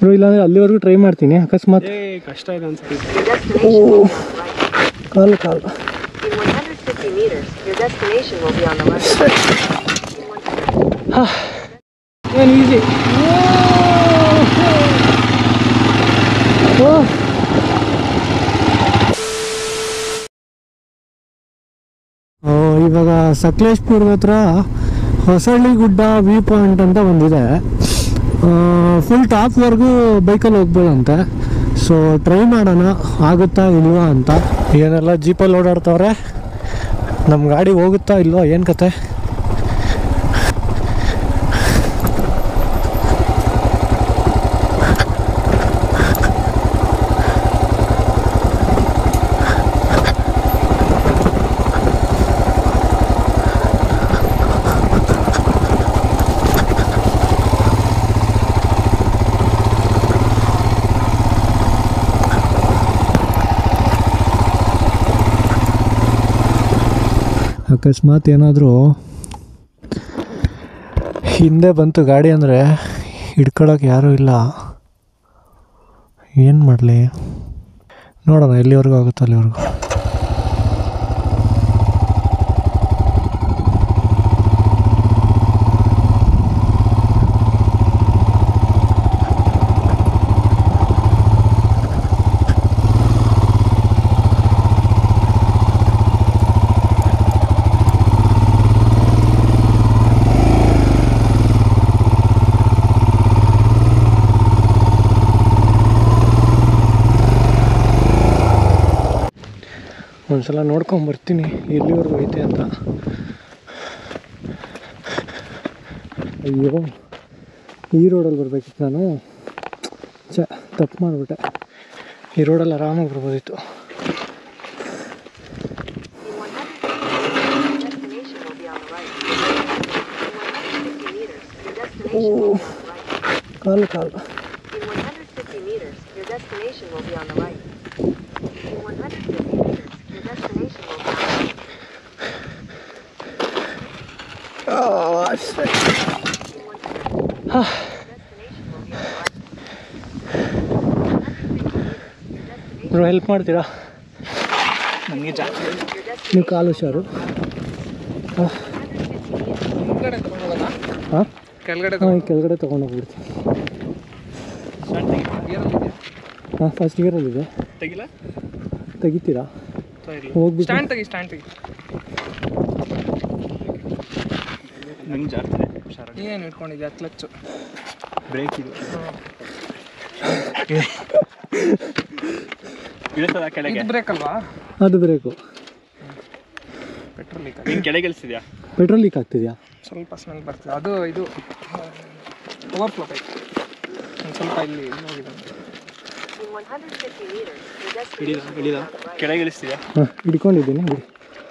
Bro ಇಲ್ಲಾಂದ್ರೆ ಅಲ್ಲಿವರೆಗೂ try ಮಾಡ್ತೀನಿ ಅಕಸ್ಮಾತ್ ಏ ಕಷ್ಟ ಇದೆ ಅನ್ಸುತ್ತೆ Your destination will be on the right. ಕಾಲು ಕಾಲು In 150 meters, your destination will be on the left. ಏನು ಈಸಿ ಇವಾಗ ಸಕಲೇಶ್ಪುರದ ಹತ್ರ ಹೊಸಳ್ಳಿ ಗುಡ್ಡ ವ್ಯೂ ಪಾಯಿಂಟ್ ಅಂತ ಒಂದಿದೆ ಫುಲ್ ಟಾಪ್ವರೆಗೂ ಬೈಕಲ್ಲಿ ಹೋಗ್ಬೋದಂತೆ ಸೊ ಟ್ರೈ ಮಾಡೋಣ ಆಗುತ್ತಾ ಇಲ್ವಾ ಅಂತ ಏನೆಲ್ಲ ಜೀಪಲ್ಲಿ ಓಡಾಡ್ತವ್ರೆ ನಮ್ಮ ಗಾಡಿ ಹೋಗುತ್ತಾ ಇಲ್ವಾ ಏನು ಕತೆ ಅಕಸ್ಮಾತ್ ಏನಾದರೂ ಹಿಂದೆ ಬಂತು ಗಾಡಿ ಅಂದರೆ ಹಿಡ್ಕೊಳಕ್ಕೆ ಯಾರೂ ಇಲ್ಲ ಏನು ಮಾಡಲಿ ನೋಡೋಣ ಎಲ್ಲಿವರೆಗೂ ಆಗುತ್ತೋ ಅಲ್ಲಿವರೆಗೂ ಒಂದ್ಸಲ ನೋಡ್ಕೊಂಬರ್ತೀನಿ ಎಲ್ಲಿವರೆಗೂ ಐತೆ ಅಂತ ಅಯ್ಯೋ ಈ ರೋಡಲ್ಲಿ ಬರ್ಬೇಕಿತ್ತು ನಾನು ಚ ತಪ್ಪು ಮಾಡಿಬಿಟ್ಟೆ ಈ ರೋಡಲ್ಲಿ ಆರಾಮಾಗಿ ಬರ್ಬೋದಿತ್ತು In 150 meters, your destination will be on the right. ಕಾಲು ಕಾಲು In 150 meters, your destination will be on the right. In 150 meters, your destination will be on the right. Bro help ಮಾಡ್ತೀರಾ ನನಗೆ ಜಾಸ್ತಿ ನೀವು ಕಾಲು ಹುಷಾರು ಕೆಳಗಡೆ ತಗೊಂಡೋಗೋದಾ ಹಾಂ ಕೆಳಗಡೆ ಹಾಂ ಈ ಕೆಳಗಡೆ ತೊಗೊಂಡೋಗ್ಬಿಡ್ತೀನಿ ಹಾಂ ಫಸ್ಟ್ ಗೇರಲ್ಲಿದೆ ತೆಗಿಲ್ಲ ತೆಗಿತೀರಾ ಹೋಗ್ಬಿಟ್ಟು ಸ್ಟ್ಯಾಂಡ್ ತೆಗಿ ಸ್ಟ್ಯಾಂಡ್ ತೆಗಿ ನಂಗೆ ಜಾಸ್ತಿ ಹುಷಾರಾಗಿ ಏನು ಇಟ್ಕೊಂಡಿದ್ಯಾ ಕ್ಲಚ್ಚು ಬ್ರೇಕ್ ಇದು ಇಳಿಸದ ಕೆಳಗೆ ಬ್ರೇಕ್ ಅಲ್ವಾ ಅದು ಬೇಕು ಪೆಟ್ರೋಲ್ ಲೀಕ್ ನೀನು ಕೆಳಗೆ ಇಳಿಸಿದ್ಯಾ ಪೆಟ್ರೋಲ್ ಲೀಕ್ ಆಗ್ತಿದೆಯಾ ಸ್ವಲ್ಪ ಸ್ಮೆಲ್ ಬರ್ತದೆ ಅದು ಇದು ಓವರ್ಫ್ಲೋ ಪೈಪ್ ಒಂದು ಸ್ವಲ್ಪ ಇಲ್ಲಿ ಇಲ್ಲಿ ಹೋಗಿದೆ In 150 meters, your destination ಹಿಡಿದ ಹಿಡಿದ ಕೆಳಗೆ ಇಳಿಸ್ತಿದ್ಯಾ ಹಾಂ ಹಿಡ್ಕೊಂಡಿದ್ದೀನಿ ಬಿಡಿ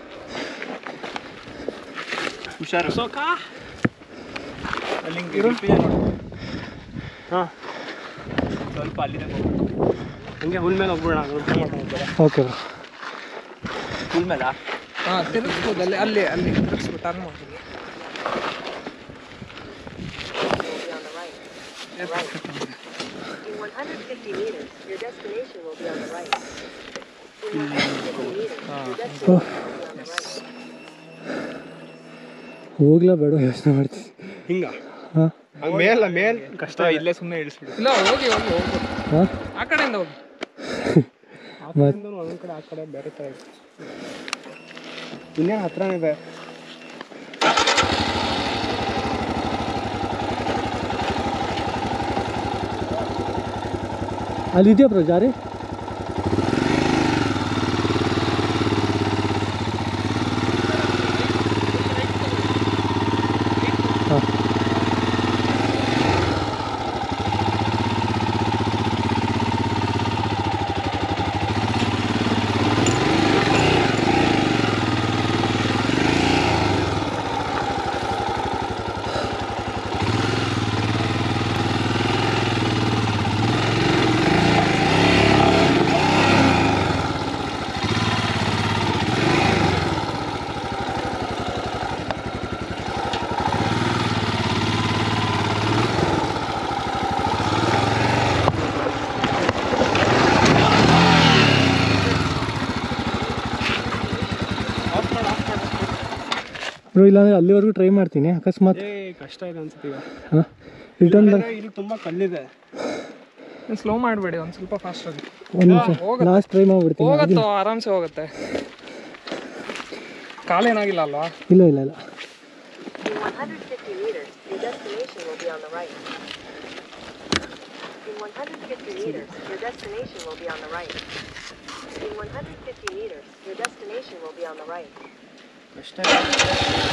ಹುಷಾರು ಸೋಕಾ ಅಲ್ಲಿ ಇರು ಹಾಂ ಸ್ವಲ್ಪ ಅಲ್ಲಿದೆ ಹಂಗೆ ಹುಲ್ ಮೇಲೆ ಹೋಗ್ಬಿಡೋಣ ಊಟ ಮಾಡ್ಕೊಂಡು ಓಕೆ ಬ್ರೋ ಹುಲ್ ಮೇಲ ಹಾಂ ತಿರುಗಿಸ್ಬೋದು ಅಲ್ಲಿ ಅಲ್ಲಿ ಅಲ್ಲಿ ತಿರುಗಿಸ್ಬಿಟ್ಟು ಟರ್ನ್ ಮಾಡ್ಬೋದು will be on the right. In 150 meters, your destination will be on the right. In 150 meters, your destination will be on the right. ಹೋಗ್ಲಾ ಬೇಡ ಯೋಚನೆ ಮಾಡ್ತೀನಿ ಹಿಂಗ ಹಾಂ ಹಂಗೆ ಮೇಲ ಮೇಲ್ ಕಷ್ಟ ಇಲ್ಲೇ ಸುಮ್ಮನೆ ಇಳಿಸ್ಬಿಡು ಇಲ್ಲ ಹೋಗಿ ಹೋಗಿ ಹೋಗ್ಬೋದು ಹಾಂ ಆ ಕಡೆಯಿಂದ ಹೋಗಿ ಮತ್ತೆ ಒಂದೊಂದು ಕಡೆ ಆ ಕಡೆ ಬೇರೆ ಥರ ಇದೆ ಇನ್ನೇನು ಹತ್ರನೇ ಇದೆ ಅಲ್ಲಿದೆಯಾ ಬ್ರೋ ಜಾರಿ ಹಾಂ ಬ್ರೋ ಇಲ್ಲಾಂದ್ರೆ ಅಲ್ಲಿವರೆಗೂ ಟ್ರೈ ಮಾಡ್ತೀನಿ ಅಕಸ್ಮಾತ್ ಏ ಕಷ್ಟ ಇದೆ ಅನ್ಸುತ್ತೆ ಈಗ ಹಾಂ ರಿಟರ್ನ್ ಯಾಕಂದ್ರೆ ಇಲ್ಲಿ ತುಂಬಾ ಕಲ್ಲಿದೆ ಸ್ಲೋ ಮಾಡಬೇಡಿ ಒಂದು ಸ್ವಲ್ಪ ಫಾಸ್ಟ್ ಆಗಿ ಒಂದು ನಿಮಿಷ ಲಾಸ್ಟ್ ಟ್ರೈ ಮಾಡ್ಬಿಡ್ತೀನಿ ಹೋಗತ್ತೋ ಆರಾಮ್ಸೆ ಹೋಗುತ್ತೆ ಕಾಲೇನಾಗಿಲ್ಲ ಅಲ್ವಾ ಇಲ್ಲ ಇಲ್ಲ ಇಲ್ಲ In 150 meters, your destination will be on the right. In 150 meters, your destination will be on the right. In 150 meters, your destination will be on the right. ಕಷ್ಟ ಇದೆ.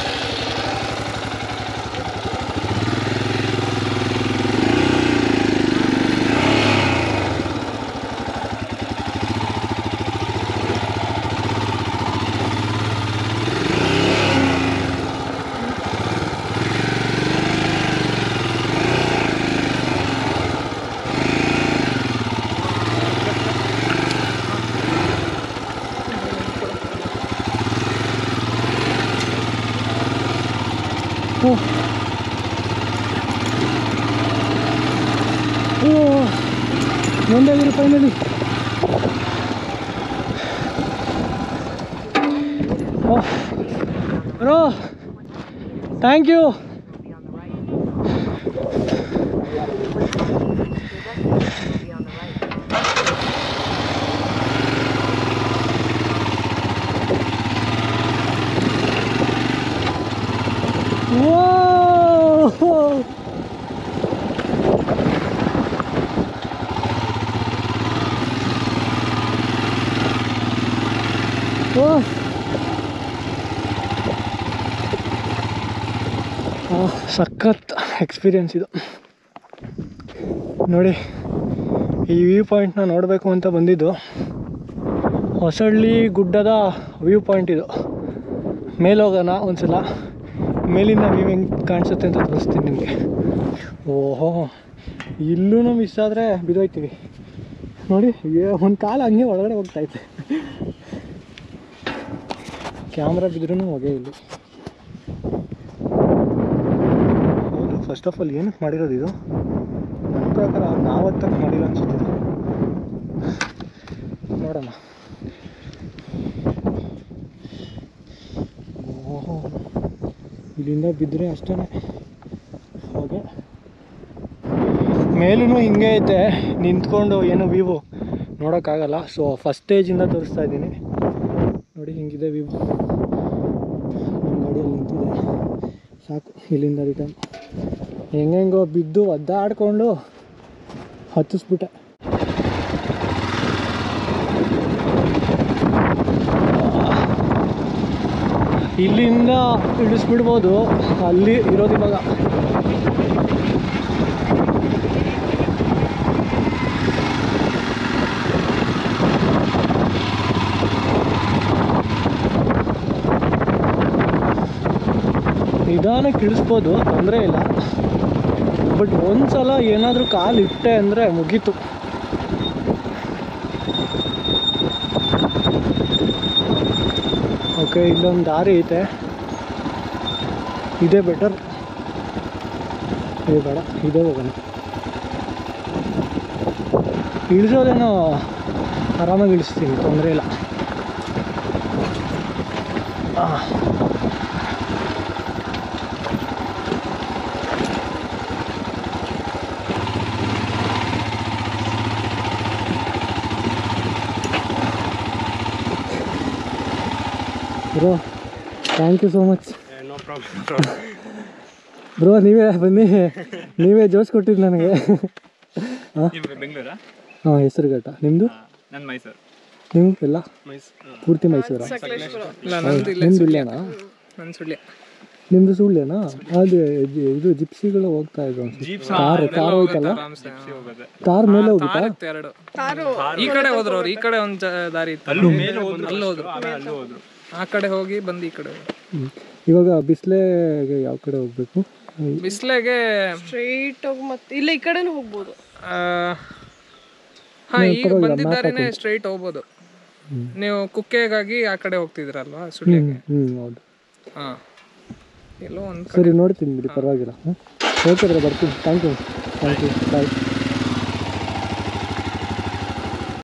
ಓ ಓ ಒಂದಾಗಿರು finally bro thank you Will be on the right. Your destination will be on the right. Whoa! Oh. ಆ, ಸಖತ್ experience ಇದು ನೋಡಿ ಈ ವ್ಯೂ ಪಾಯಿಂಟ್ನ ನೋಡಬೇಕು ಅಂತ ಬಂದಿದ್ದು ಹೊಸಳ್ಳಿ ಗುಡ್ಡದ ವ್ಯೂ ಪಾಯಿಂಟ್ ಇದು ಮೇಲೋಗೋಣ ಒಂದ್ಸಲ ಮೇಲಿಂದ ವ್ಯೂ ಹೆಂಗೆ ಕಾಣಿಸುತ್ತೆ ಅಂತ ತೋರಿಸ್ತೀನಿ ನಿಮಗೆ ಓಹೋ ಇಲ್ಲೂ ಮಿಸ್ ಆದರೆ ಬಿದ್ದೋಯ್ತೀವಿ ನೋಡಿ ಒಂದು ಕಾಲು ಹಂಗೆ ಒಳಗಡೆ ಹೋಗ್ತೈತೆ ಕ್ಯಾಮ್ರಾ ಬಿದ್ರೂ ಹೊಗೆ ಇಲ್ಲಿ ಹೌದು ಫಸ್ಟ್ ಆಫ್ ಆಲ್ ಏನಕ್ಕೆ ಮಾಡಿರೋದು ಇದು ನನ್ನ ಪ್ರಕಾರ ನಾವತ್ತಕ್ಕೆ ಮಾಡಿಲ್ಲ ಅನ್ಸುತ್ತೆ ಇದು. ನೋಡೋಣ ಓಹೋ ಇಲ್ಲಿಂದ ಬಿದ್ದರೆ ಅಷ್ಟೇ ಹಾಗೆ ಮೇಲೂ ಹಿಂಗೆ ಐತೆ ನಿಂತ್ಕೊಂಡು ಏನು ವ್ಯೂ ನೋಡೋಕ್ಕಾಗಲ್ಲ ಸೊ ಫಸ್ಟ್ ಸ್ಟೇಜಿಂದ ತೋರಿಸ್ತಾ ಇದ್ದೀನಿ ನೋಡಿ ಹಿಂಗಿದೆ ವ್ಯೂ ನಮ್ಮ ಗಾಡಿಯಲ್ಲಿ ನಿಂತಿದೆ ಸಾಕು ಇಲ್ಲಿಂದ ರಿಟರ್ನ್ ಹೆಂಗೆಂಗೋ ಬಿದ್ದು ಒದ್ದಾಡ್ಕೊಂಡು ಹತ್ತಿಸ್ಬಿಟ್ಟೆ ಇಲ್ಲಿಂದ ಇಳಿಸ್ಬಿಡ್ಬೋದು ಅಲ್ಲಿ ಇರೋದು ಇವಾಗ ನಿಧಾನಕ್ಕೆ ಇಳಿಸ್ಬೋದು ತೊಂದರೆ ಇಲ್ಲ ಬಟ್ ಒಂದ್ಸಲ ಏನಾದರೂ ಕಾಲು ಇಟ್ಟೆ ಅಂದರೆ ಮುಗೀತು ಓಕೆ ಇಲ್ಲೊಂದು ದಾರಿ ಐತೆ ಇದೇ ಬೆಟರ್ ಇದು ಬೇಡ ಇದೇ ಹೋಗೋಣ ಇಳಿಸೋದೇನೋ ಆರಾಮಾಗಿ ಇಳಿಸ್ತೀನಿ ತೊಂದರೆ ಇಲ್ಲ ಆ. Bro thank you so much no problem bro ನೀವೇ ಬನ್ನಿ ನೀವೇ ಜೋಶ್ ಕೊಟ್ಟಿದ್ದು ನನಗೆ ನೀವು ಬೆಂಗಳೂರಾ ಹಾಂ ಹೆಸರುಘಟ್ಟ ನಿಮ್ಮದು ನನ್ನ ಮೈಸೂರು ನೀವು ಎಲ್ಲ ಮೈಸೂರು ಪೂರ್ತಿ ಮೈಸೂರಾ ಇಲ್ಲ ನಂದು ಇಲ್ಲೇ ನಿಮ್ದು ಇಲ್ಲೇನಾ ನನ್ನ ಸುಳ್ಯ ನಿಮ್ದು ಸುಳ್ಯನಾ ಅದು ಜಿ- ಇದು ಜಿಪ್ಸಿಗಳು ಹೋಗ್ತಾ ಇದ್ರು ಅನ್ಸುತ್ತೆ ಕಾರ್ ಕಾರ್ ಹೋಯ್ತಲ್ಲ ಆರಾಮ್ಸೆ ಹೋಗೋದೆ ಕಾರ್ ಮೇಲೆ ಹೋಗುತ್ತಾ ಇತ್ತು ಎರಡು ಈ ಕಡೆ ಹೋದ್ರು ಅವ್ರು ಈ ಕಡೆ ಒಂದ್ ಜ- ದಾರಿ ಇತ್ತು ಅಲ್ಲೂ ಮೇಲೆ ಹೋದ್ರು ಅಲ್ಲಿ ಹೋದ್ರು ಆಮೇಲೆ ಅಲ್ಲೂ ಹೋದ್ರು ಆ ಕಡೆ ಹೋಗಿ ಬಂದು ಈ ಕಡೆ ಹೋದ್ರು. ಹ್ಮ್. ಇವಾಗ ಬಿಸ್ಲೆಗೆ ಯಾವ ಕಡೆ ಹೋಗ್ಬೇಕು ಬಿಸ್ಲೆಗೆ ಸ್ಟ್ರೈಟ್ ಹೋಗಿ ಮತ್ತೆ ಇಲ್ಲ ಈ ಕಡೆನೂ ಹೋಗ್ಬೋದು ಆ, ಹಾ ಈಗ ಬಂದಿದ್ದಾರೇನೆ ಸ್ಟ್ರೈಟ್ ಹೋಗ್ಬೋದು ನೀವು ಕುಕ್ಕೆಗಾಗಿ ಆ ಕಡೆ ಹೋಗ್ತಿದ್ರಲ್ವಾ ಸುಳ್ಯಗೆ ಹ್ಞೂ ಹೌದು ಹಾ ಎಲ್ಲೋ ಒಂದ್ ಸರಿ ನೋಡ್ತೀನಿ ಬಿಡಿ ಪರವಾಗಿಲ್ಲ ಹ್ಞೂ ಓಕೆ ಬರ್ತೀನಿ thank you thank you bye